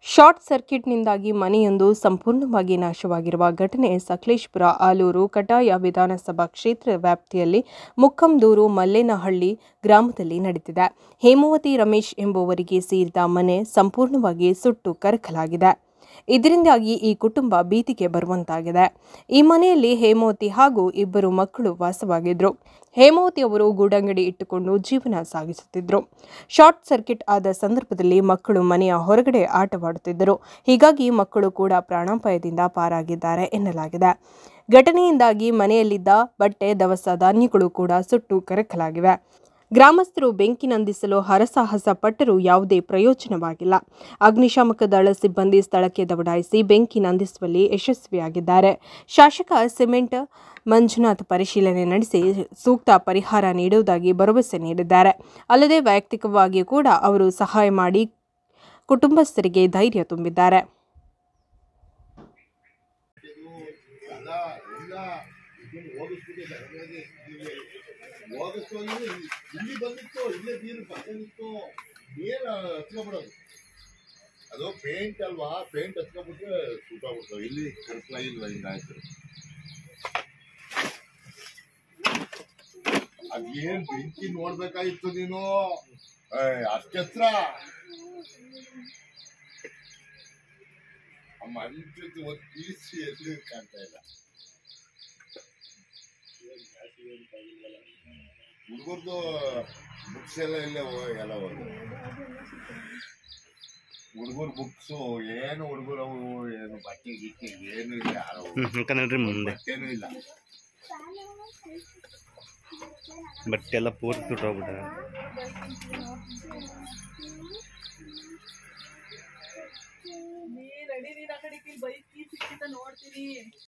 short ಸರ್ಕ್ಯೂಟ್ನಿಂದಾಗಿ ಮನೆಯೊಂದು ಸಂಪೂರ್ಣವಾಗಿ ನಾಶವಾಗಿರುವ ಘಟನೆ ಸಕಲೇಶಪುರ ಆಲೂರು ಕಟಾಯ ವಿಧಾನಸಭಾ ಕ್ಷೇತ್ರ ವ್ಯಾಪ್ತಿಯಲ್ಲಿ ಮುಕ್ಕಂದೂರು ಮಲ್ಲೇನಹಳ್ಳಿ ಗ್ರಾಮದಲ್ಲಿ ನಡೆದಿದೆ ಹೇಮಾವತಿ ರಮೇಶ್ ಎಂಬುವರಿಗೆ ಸೇರಿದ ಮನೆ ಸಂಪೂರ್ಣವಾಗಿ ಸುಟ್ಟು ಕರಕಲಾಗಿದೆ ಇದರಿಂದಾಗಿ ಈ ಕುಟುಂಬ ಭೀತಿಗೆ ಬರುವಂತಾಗಿದೆ ಈ ಮನೆಯಲ್ಲಿ ಹೇಮಾವತಿ ಹಾಗೂ ಇಬ್ಬರು ಮಕ್ಕಳು ವಾಸವಾಗಿದ್ರು ಹೇಮಾವತಿ ಅವರು ಗೂಡಂಗಡಿ ಇಟ್ಟುಕೊಂಡು ಜೀವನ ಸಾಗಿಸುತ್ತಿದ್ದರು ಶಾರ್ಟ್ ಸರ್ಕ್ಯೂಟ್ ಆದ ಸಂದರ್ಭದಲ್ಲಿ ಮಕ್ಕಳು ಮನೆಯ ಹೊರಗಡೆ ಆಟವಾಡುತ್ತಿದ್ದರು ಹೀಗಾಗಿ ಮಕ್ಕಳು ಕೂಡ ಪ್ರಾಣಾಪಾಯದಿಂದ ಪಾರಾಗಿದ್ದಾರೆ ಎನ್ನಲಾಗಿದೆ ಘಟನೆಯಿಂದಾಗಿ ಮನೆಯಲ್ಲಿದ್ದ ಬಟ್ಟೆ ದವಸ ಧಾನ್ಯಗಳು ಕೂಡ ಸುಟ್ಟು ಕರಕಲಾಗಿವೆ ಗ್ರಾಮಸ್ಥರು ಬೆಂಕಿ ನಂದಿಸಲು ಹರಸಾಹಸ ಪಟ್ಟರೂ ಯಾವುದೇ ಪ್ರಯೋಜನವಾಗಿಲ್ಲ ಅಗ್ನಿಶಾಮಕ ದಳ ಸಿಬ್ಬಂದಿ ಸ್ಥಳಕ್ಕೆ ದಬಡಾಯಿಸಿ ಬೆಂಕಿ ನಂದಿಸುವಲ್ಲಿ ಯಶಸ್ವಿಯಾಗಿದ್ದಾರೆ ಶಾಸಕ ಸಿಮೆಂಟ್ ಮಂಜುನಾಥ್ ಪರಿಶೀಲನೆ ನಡೆಸಿ ಸೂಕ್ತ ಪರಿಹಾರ ನೀಡುವುದಾಗಿ ಭರವಸೆ ನೀಡಿದ್ದಾರೆ ಅಲ್ಲದೆ ವೈಯಕ್ತಿಕವಾಗಿ ಕೂಡ ಅವರು ಸಹಾಯ ಮಾಡಿ ಕುಟುಂಬಸ್ಥರಿಗೆ ಧೈರ್ಯ ತುಂಬಿದ್ದಾರೆ ಅಲ್ಲ ಇಲ್ಲ ಇದನ್ನು ಓದಿಸ್ಬಿಟ್ಟು ಜನಗಳಿಗೆ ಓದಿಸ್ಕೊಂಡು ಇಲ್ಲಿ ಬಂದಿತ್ತು ಇಲ್ಲೇ ನೀರು ಬಂದಿತ್ತು ಏನು ಹಚ್ಕೊಬಿಡೋದು ಅದು ಪೇಂಟ್ ಅಲ್ವಾ ಪೇಂಟ್ ಹಚ್ಕೊಬಿಟ್ರೆ ಸುಟ್ಟಾಗ್ಬಿಡ್ತಾವೆ ಇಲ್ಲಿ ಕರ್ಕಲ ಇಲ್ವಾ ಹಿಂಗಾಯ್ತು ಅದೇನ್ ಬೆಂಕಿ ನೋಡ್ಬೇಕಾಗಿತ್ತು ನೀನು ಅಷ್ಟೆತ್ರ ಆ ಮಂಚದ್ದು ಒಂದು ಪೀಸ್ ಎಲ್ಲಿ ಕಾಣ್ತಾ ಇಲ್ಲ ಹುಡುಗರ್ದು ಬುಕ್ಸ್ ಎಲ್ಲ ಇಲ್ಲೇ ಹೋ- ಎಲ್ಲ ಹೋದ್ರು ಹುಡುಗರು ಬುಕ್ಸು ಏನು ಹುಡುಗರು ಅವು ಏನು ಬಟ್ಟೆ ಗಿಟ್ಟೆ ಏನು ಇಲ್ಲ ಯಾರೋ ಅಕ್ಕ ನೋಡ್ರಿ ಮುಂದೆ ಬಟ್ಟೆನೂ ಇಲ್ಲ ಬಟ್ಟೆ ಎಲ್ಲ ಪೂರ್ತಿ ಸುಟ್ಟೋಗ್ಬಿಟ್ಟ ನೀ ನಡಿ ನೀನ್ ಆ ಕಡೆ ಬೈಕ್ ಕೀ ಸಿಕ್ಕಿತ ನೋಡ್ತೀನಿ